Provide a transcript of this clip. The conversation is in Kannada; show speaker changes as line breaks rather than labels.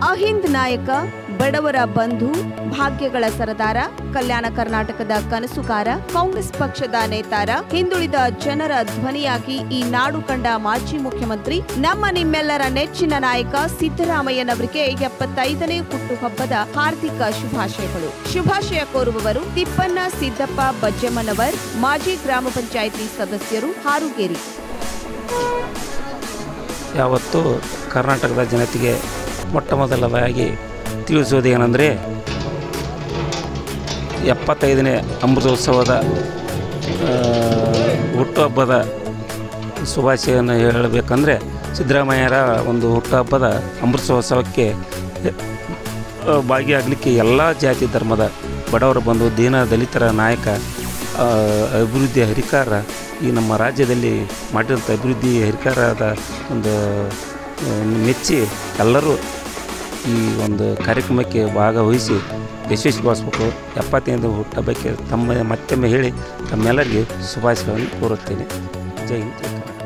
ಅಹಿಂದ್ ನಾಯಕ ಬಡವರ ಬಂಧು ಭಾಗ್ಯಗಳ ಸರದಾರ ಕಲ್ಯಾಣ ಕರ್ನಾಟಕದ ಕನಸುಗಾರ ಕಾಂಗ್ರೆಸ್ ಪಕ್ಷದ ನೇತಾರ ಹಿಂದುಳಿದ ಜನರ ಧ್ವನಿಯಾಗಿ ಈ ನಾಡು ಕಂಡ ಮಾಜಿ ಮುಖ್ಯಮಂತ್ರಿ ನಮ್ಮ ನಿಮ್ಮೆಲ್ಲರ ನೆಚ್ಚಿನ ನಾಯಕ ಸಿದ್ದರಾಮಯ್ಯನವರಿಗೆ ಎಪ್ಪತ್ತೈದನೇ ಹುಟ್ಟುಹಬ್ಬದ ಹಾರ್ದಿಕ ಶುಭಾಶಯಗಳು ಶುಭಾಶಯ ಕೋರುವವರು ತಿಪ್ಪಣ್ಣ ಸಿದ್ದಪ್ಪ ಬಜ್ಜಮ್ಮನವರ್ ಮಾಜಿ ಗ್ರಾಮ ಪಂಚಾಯಿತಿ ಸದಸ್ಯರು ಹಾರುಗೇರಿ
ಯಾವತ್ತೂ ಕರ್ನಾಟಕದ ಜನತೆಗೆ ಮೊಟ್ಟ ಮೊದಲದಾಗಿ ತಿಳಿಸೋದು ಏನಂದರೆ ಎಪ್ಪತ್ತೈದನೇ ಅಮೃತೋತ್ಸವದ ಆ, ಹುಟ್ಟುಹಬ್ಬದ ಶುಭಾಶಯವನ್ನು ಹೇಳಬೇಕಂದ್ರೆ ಸಿದ್ದರಾಮಯ್ಯರ ಒಂದು ಹುಟ್ಟುಹಬ್ಬದ ಅಮೃತೋತ್ಸವಕ್ಕೆ ಆ, ಭಾಗಿಯಾಗಲಿಕ್ಕೆ ಎಲ್ಲ ಜಾತಿ ಧರ್ಮದ ಬಡವರ ಬಂಧು ದೀನ ದಲಿತರ ನಾಯಕ ಆ, ಅಭಿವೃದ್ಧಿ ಹರಿಕಾರ ಈ ನಮ್ಮ ರಾಜ್ಯದಲ್ಲಿ ಮಾಡಿದಂಥ ಅಭಿವೃದ್ಧಿ ಹರಿಕಾರದ ಒಂದು ಆ, ಮೆಚ್ಚಿ ಎಲ್ಲರೂ ಈ ಒಂದು ಕಾರ್ಯಕ್ರಮಕ್ಕೆ ಭಾಗವಹಿಸಿ ಯಶಸ್ವಿಗೊಳಿಸ್ಬೇಕು ಎಪ್ಪತ್ತೈದು ಹುಟ್ಟಹಬ್ಬಕ್ಕೆ ತಮ್ಮ ಮತ್ತೊಮ್ಮೆ ಹೇಳಿ ತಮ್ಮೆಲ್ಲರಿಗೆ ಶುಭಾಶಯಗಳನ್ನು ಕೋರುತ್ತೇನೆ ಜೈ ಹಿಂದ್ ಜೈ ಕರ್ನಾಟಕ